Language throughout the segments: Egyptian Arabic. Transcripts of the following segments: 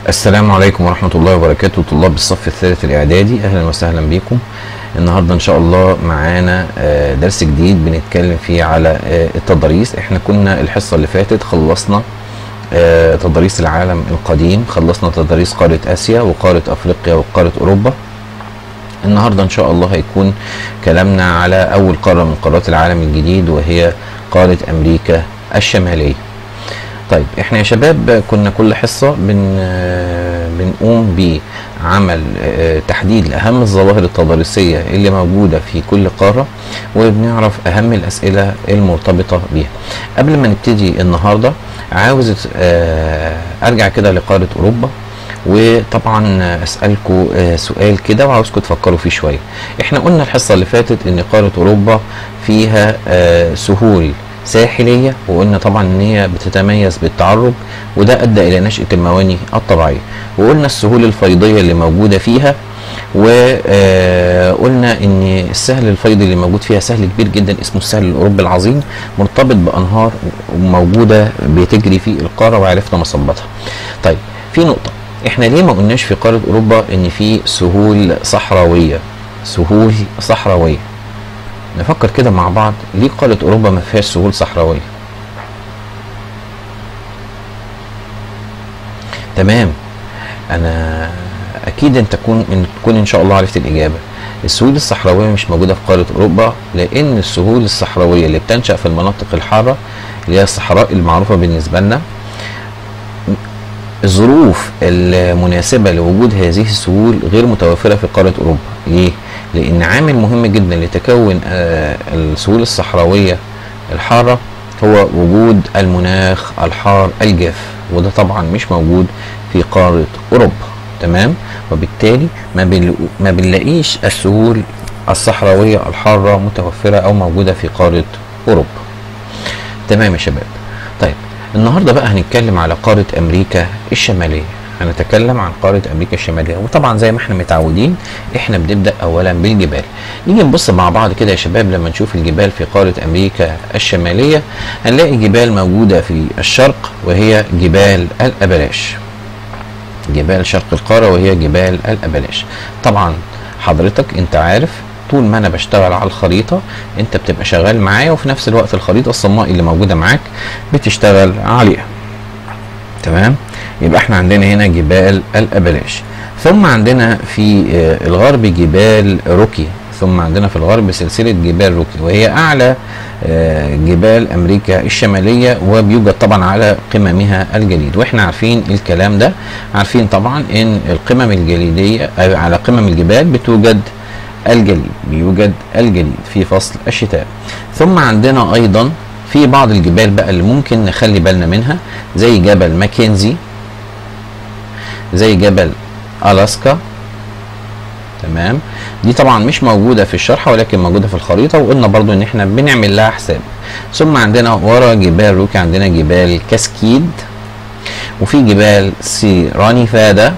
السلام عليكم ورحمة الله وبركاته طلاب الصف الثالث الإعدادي أهلا وسهلا بكم النهاردة إن شاء الله معانا آه، درس جديد بنتكلم فيه على آه، التضاريس احنا كنا الحصة اللي فاتت خلصنا آه، تضاريس العالم القديم خلصنا تضاريس قارة آسيا وقارة أفريقيا وقارة أوروبا النهارده ان شاء الله هيكون كلامنا على اول قاره من قارات العالم الجديد وهي قاره امريكا الشماليه طيب احنا يا شباب كنا كل حصه بن آه، بنقوم بعمل آه، تحديد لاهم الظواهر التضاريسيه اللي موجوده في كل قاره وبنعرف اهم الاسئله المرتبطه بيها قبل ما نبتدي النهارده عاوز آه، ارجع كده لقاره اوروبا وطبعا اسالكم سؤال كده وعاوزكم تفكروا فيه شويه احنا قلنا الحصه اللي فاتت ان قاره اوروبا فيها آه، سهول ساحليه وقلنا طبعا ان هي بتتميز بالتعرج وده ادى الى نشاه المواني الطبيعيه وقلنا السهول الفيضيه اللي موجوده فيها وقلنا ان السهل الفيضي اللي موجود فيها سهل كبير جدا اسمه السهل الاوروبي العظيم مرتبط بانهار موجوده بتجري في القاره وعرفنا مصبتها طيب في نقطه احنا ليه ما قلناش في قاره اوروبا ان في سهول صحراويه سهول صحراويه نفكر كده مع بعض ليه قاره اوروبا ما فيهاش سهول صحراويه تمام انا اكيد انت تكون ان تكون ان شاء الله عرفت الاجابه السهول الصحراويه مش موجوده في قاره اوروبا لان السهول الصحراويه اللي بتنشا في المناطق الحاره اللي هي الصحراء المعروفه بالنسبه لنا الظروف المناسبة لوجود هذه السهول غير متوفرة في قارة أوروبا ليه؟ لأن عامل مهم جدا لتكون آه، السهول الصحراوية الحارة هو وجود المناخ الحار الجاف وده طبعا مش موجود في قارة أوروبا تمام وبالتالي ما, بنل... ما بنلاقيش السهول الصحراوية الحارة متوفرة أو موجودة في قارة أوروبا تمام يا شباب طيب النهارده بقى هنتكلم على قاره امريكا الشماليه هنتكلم عن قاره امريكا الشماليه وطبعا زي ما احنا متعودين احنا بنبدا اولا بالجبال نيجي نبص مع بعض كده يا شباب لما نشوف الجبال في قاره امريكا الشماليه هنلاقي جبال موجوده في الشرق وهي جبال الابلاش جبال شرق القاره وهي جبال الابلاش طبعا حضرتك انت عارف طول ما انا بشتغل على الخريطه انت بتبقى شغال معايا وفي نفس الوقت الخريطه الصماء اللي موجوده معاك بتشتغل عليها تمام يبقى احنا عندنا هنا جبال الابلاش ثم عندنا في آه، الغرب جبال روكي ثم عندنا في الغرب سلسله جبال روكي وهي اعلى آه، جبال امريكا الشماليه وبيوجد طبعا على قممها الجليد واحنا عارفين الكلام ده عارفين طبعا ان القمم الجليديه آه، على قمم الجبال بتوجد الجليد بيوجد الجليد في فصل الشتاء ثم عندنا ايضا في بعض الجبال بقى اللي ممكن نخلي بالنا منها زي جبل ماكنزي زي جبل الاسكا تمام دي طبعا مش موجوده في الشرح ولكن موجوده في الخريطه وقلنا برضو ان احنا بنعمل لها حساب ثم عندنا ورا جبال روكي عندنا جبال كاسكيد وفي جبال سيرانيفادا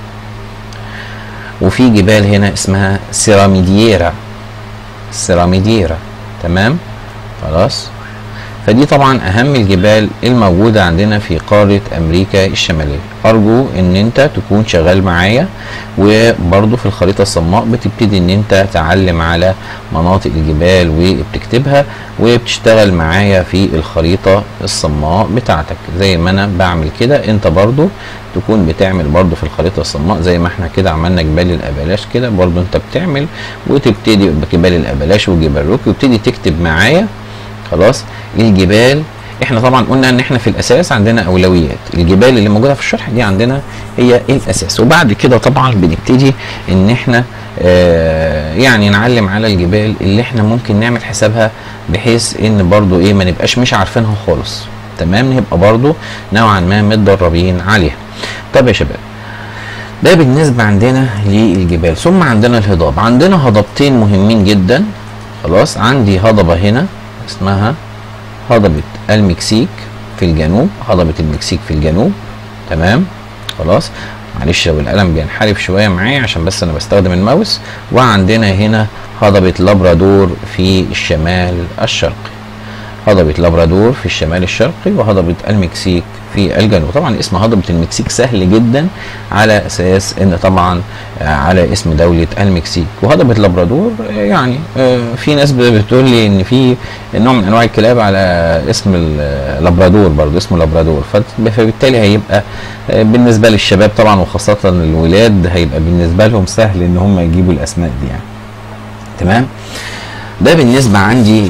وفي جبال هنا اسمها سيراميدييرا سيراميدييرا تمام خلاص فدي طبعا اهم الجبال الموجوده عندنا في قاره امريكا الشماليه ارجو ان انت تكون شغال معايا وبرضو في الخريطه الصماء بتبتدي ان انت تعلم على مناطق الجبال وبتكتبها وبتشتغل معايا في الخريطه الصماء بتاعتك زي ما انا بعمل كده انت برضو تكون بتعمل برضو في الخريطه الصماء زي ما احنا كده عملنا جبال الابلاش كده برضو انت بتعمل وتبتدي بجبال الابلاش وجبال روكي وتبتدي تكتب معايا خلاص الجبال احنا طبعا قلنا ان احنا في الاساس عندنا اولويات الجبال اللي موجوده في الشرح دي عندنا هي الاساس وبعد كده طبعا بنبتدي ان احنا آه يعني نعلم على الجبال اللي احنا ممكن نعمل حسابها بحيث ان برضو ايه ما نبقاش مش عارفينها خالص تمام نبقى برضو نوعا ما متدربين عليها طب يا شباب ده بالنسبه عندنا للجبال ثم عندنا الهضاب عندنا هضبتين مهمين جدا خلاص عندي هضبه هنا اسمها هضبة المكسيك في الجنوب هضبة المكسيك في الجنوب تمام خلاص معلش لو القلم بينحرف شوية معايا عشان بس انا بستخدم الماوس وعندنا هنا هضبة لابرادور في الشمال الشرقي هضبة لابرادور في الشمال الشرقي وهضبة المكسيك في الجنوب طبعا اسم هضبة المكسيك سهل جدا على اساس ان طبعا على اسم دولة المكسيك وهضبة لابرادور يعني في ناس بتقول لي ان في نوع من انواع الكلاب على اسم اللابرادور برضه اسمه لابرادور فبالتالي هيبقى بالنسبة للشباب طبعا وخاصة الولاد هيبقى بالنسبة لهم سهل ان هم يجيبوا الاسماء دي يعني تمام ده بالنسبة عندي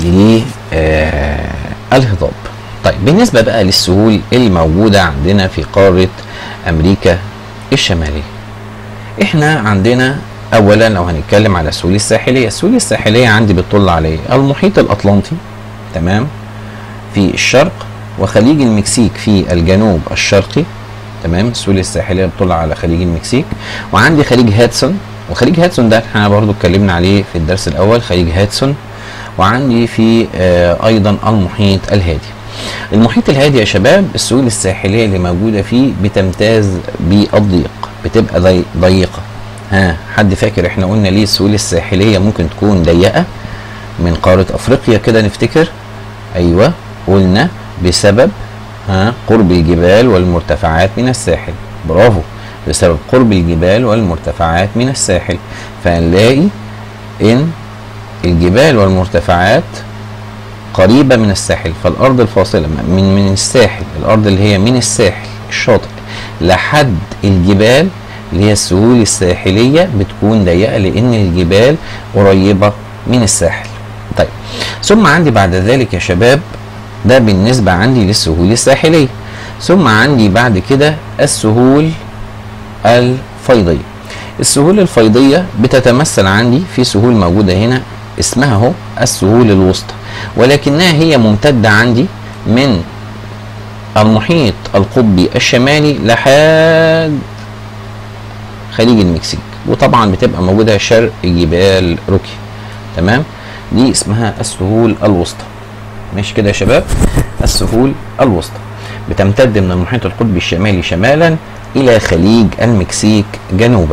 للهضاب طيب بالنسبة بقى للسهول اللي موجودة عندنا في قارة أمريكا الشمالية احنا عندنا أولا لو هنتكلم على السهول الساحلية السهول الساحلية عندي بتطل على ايه المحيط الأطلنطي تمام في الشرق وخليج المكسيك في الجنوب الشرقي تمام السهول الساحلية بتطل على خليج المكسيك وعندي خليج هاتسون وخليج هاتسون ده احنا برضو اتكلمنا عليه في الدرس الأول خليج هاتسون وعندي في آه أيضا المحيط الهادي المحيط الهادي يا شباب السهول الساحليه اللي موجوده فيه بتمتاز بالضيق بتبقى ضي... ضيقه ها حد فاكر احنا قلنا ليه السهول الساحليه ممكن تكون ضيقه من قاره افريقيا كده نفتكر ايوه قلنا بسبب ها قرب الجبال والمرتفعات من الساحل برافو بسبب قرب الجبال والمرتفعات من الساحل فنلاقي ان الجبال والمرتفعات قريبه من الساحل فالارض الفاصله من من الساحل الارض اللي هي من الساحل الشاطئ لحد الجبال اللي هي السهول الساحليه بتكون ضيقه لان الجبال قريبه من الساحل طيب ثم عندي بعد ذلك يا شباب ده بالنسبه عندي للسهول الساحليه ثم عندي بعد كده السهول الفيضيه السهول الفيضيه بتتمثل عندي في سهول موجوده هنا اسمها هو السهول الوسطى ولكنها هي ممتدة عندي من المحيط القطبي الشمالي لحد خليج المكسيك وطبعا بتبقى موجودة شرق جبال روكي تمام دي اسمها السهول الوسطى ماشي كده يا شباب السهول الوسطى بتمتد من المحيط القطبي الشمالي شمالا إلى خليج المكسيك جنوبا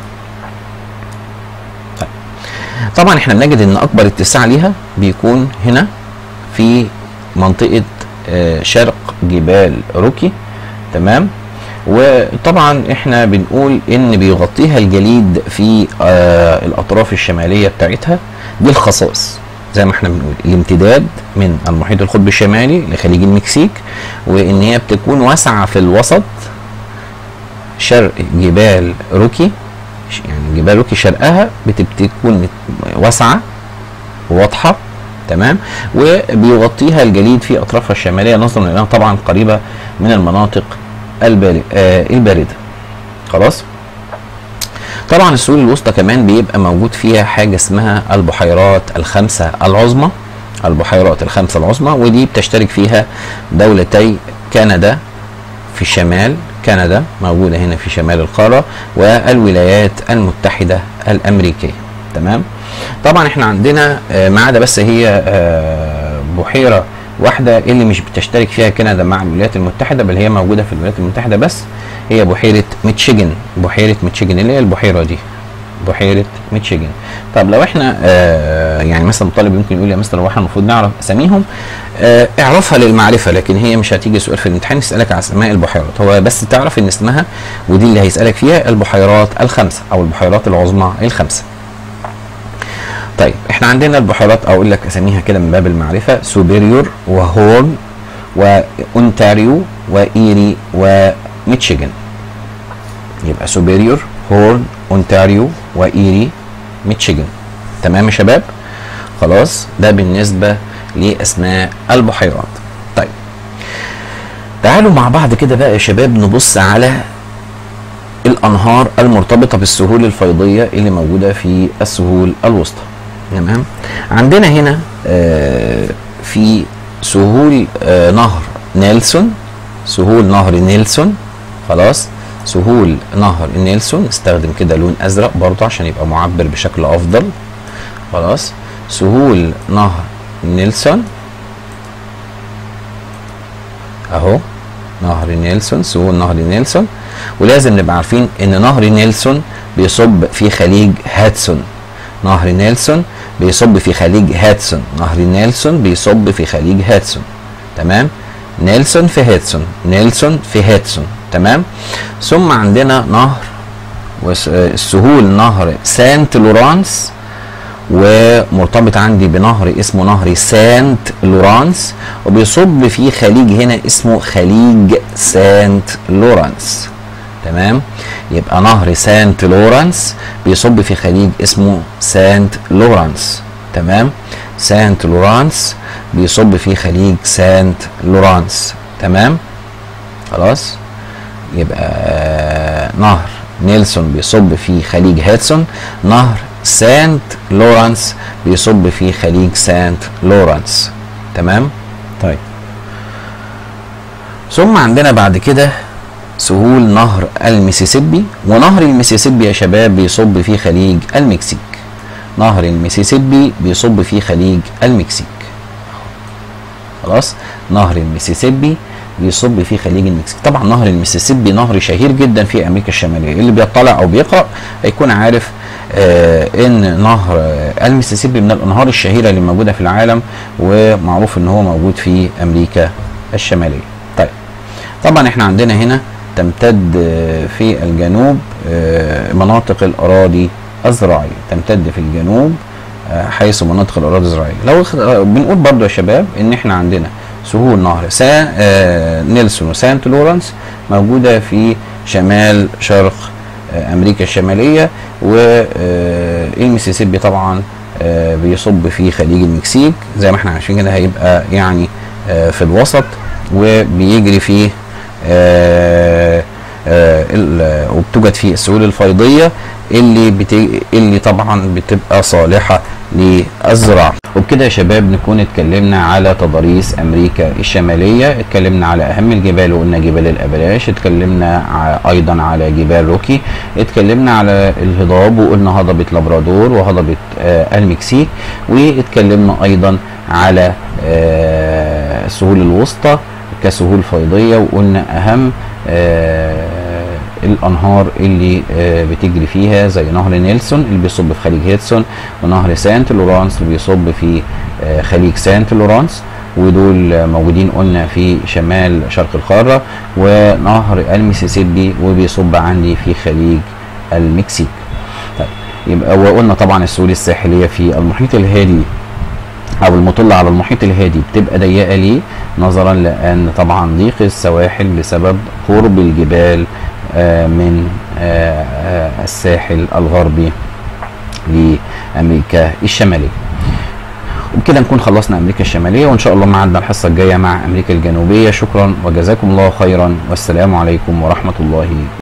طبعا احنا بنجد ان اكبر اتساع ليها بيكون هنا في منطقه شرق جبال روكي تمام وطبعا احنا بنقول ان بيغطيها الجليد في الاطراف الشماليه بتاعتها دي الخصائص زي ما احنا بنقول الامتداد من المحيط القطبي الشمالي لخليج المكسيك وان هي بتكون واسعه في الوسط شرق جبال روكي يعني جبال روكي شرقها بتكون واسعه وواضحه تمام وبيغطيها الجليد في اطرافها الشماليه نظرا لانها طبعا قريبه من المناطق البارده آه البارده خلاص طبعا السهول الوسطى كمان بيبقى موجود فيها حاجه اسمها البحيرات الخمسه العظمى البحيرات الخمسه العظمى ودي بتشترك فيها دولتي كندا في الشمال كندا موجودة هنا في شمال القارة والولايات المتحدة الأمريكية تمام طبعا احنا عندنا ما عدا بس هي بحيرة واحدة اللي مش بتشترك فيها كندا مع الولايات المتحدة بل هي موجودة في الولايات المتحدة بس هي بحيرة ميتشيجن بحيرة ميتشيجن اللي هي البحيرة دي بحيرة ميتشيجن طب لو احنا آه يعني مثلا طالب ممكن يقول يا مستر هو احنا المفروض نعرف اساميهم آه اعرفها للمعرفة لكن هي مش هتيجي سؤال في الامتحان يسألك على اسماء البحيرات هو بس تعرف ان اسمها ودي اللي هيسألك فيها البحيرات الخمسة او البحيرات العظمى الخمسة طيب احنا عندنا البحيرات اقول لك اساميها كده من باب المعرفة سوبيريور وهورن وأونتاريو وإيري وميتشيجن يبقى سوبيريور هورن أونتاريو وإيري ميتشيجن تمام يا شباب خلاص ده بالنسبة لأسماء البحيرات طيب تعالوا مع بعض كده بقى يا شباب نبص على الأنهار المرتبطة بالسهول الفيضية اللي موجودة في السهول الوسطى تمام عندنا هنا آه في سهول آه نهر نيلسون سهول نهر نيلسون خلاص سهول نهر نيلسون استخدم كده لون ازرق برضه عشان يبقى معبر بشكل افضل خلاص سهول نهر نيلسون اهو نهر نيلسون سهول نهر نيلسون ولازم نبقى عارفين ان نهر نيلسون بيصب في خليج هاتسون نهر نيلسون بيصب في خليج هاتسون نهر نيلسون بيصب في خليج هاتسون تمام نيلسون في هاتسون نيلسون في هاتسون تمام ثم عندنا نهر وس- آه، السهول نهر سانت لورانس ومرتبط عندي بنهر اسمه نهر سانت لورانس وبيصب في خليج هنا اسمه خليج سانت لورانس تمام يبقى نهر سانت لورانس بيصب في خليج اسمه سانت لورانس تمام سانت لورانس بيصب في خليج سانت لورانس تمام خلاص يبقى آه، نهر نيلسون بيصب في خليج هاتسون نهر سانت لورانس بيصب في خليج سانت لورانس تمام طيب ثم عندنا بعد كده سهول نهر الميسيسيبي ونهر الميسيسيبي يا شباب بيصب في خليج المكسيك نهر الميسيسيبي بيصب في خليج المكسيك خلاص نهر الميسيسيبي بيصب في خليج المكسيك طبعا نهر الميسيسيبي نهر شهير جدا في امريكا الشماليه اللي بيطلع او بيقرا هيكون عارف آه ان نهر آه الميسيسيبي من الانهار الشهيره اللي موجوده في العالم ومعروف ان هو موجود في امريكا الشماليه طيب طبعا احنا عندنا هنا تمتد آه، في الجنوب آه، مناطق الاراضي الزراعيه تمتد في الجنوب آه، حيث مناطق الاراضي الزراعيه لو خ- آه، بنقول برضو يا شباب ان احنا عندنا سهول نهر سان آه، نيلسون وسانت لورنس موجوده في شمال شرق آه، امريكا الشماليه والميسيسيبي طبعا آه، بيصب في خليج المكسيك زي ما احنا عارفين كده هيبقى يعني آه، في الوسط وبيجري فيه آه، آه، ال- وبتوجد فيه السهول الفيضيه اللي بت... اللي طبعا بتبقى صالحه للزراعه وبكده يا شباب نكون اتكلمنا على تضاريس امريكا الشماليه اتكلمنا على اهم الجبال وقلنا جبال الابراش اتكلمنا ع... ايضا على جبال روكي اتكلمنا على الهضاب وقلنا هضبه لابرادور وهضبه آه المكسيك واتكلمنا ايضا على آه السهول الوسطى كسهول فيضيه وقلنا اهم آه الانهار اللي آه بتجري فيها زي نهر نيلسون اللي بيصب في خليج هيدسون ونهر سانت لورانس اللي بيصب في آه خليج سانت لورانس ودول آه، موجودين قلنا في شمال شرق القاره ونهر الميسيسيبي وبيصب عندي في خليج المكسيك طيب يبقى وقلنا طبعا السهول الساحليه في المحيط الهادي او المطلة على المحيط الهادي بتبقى ضيقه ليه نظرا لان طبعا ضيق السواحل بسبب قرب الجبال آه، من آه، آه، الساحل الغربي لامريكا الشماليه وبكده نكون خلصنا امريكا الشماليه وان شاء الله معنا الحصه الجايه مع امريكا الجنوبيه شكرا وجزاكم الله خيرا والسلام عليكم ورحمه الله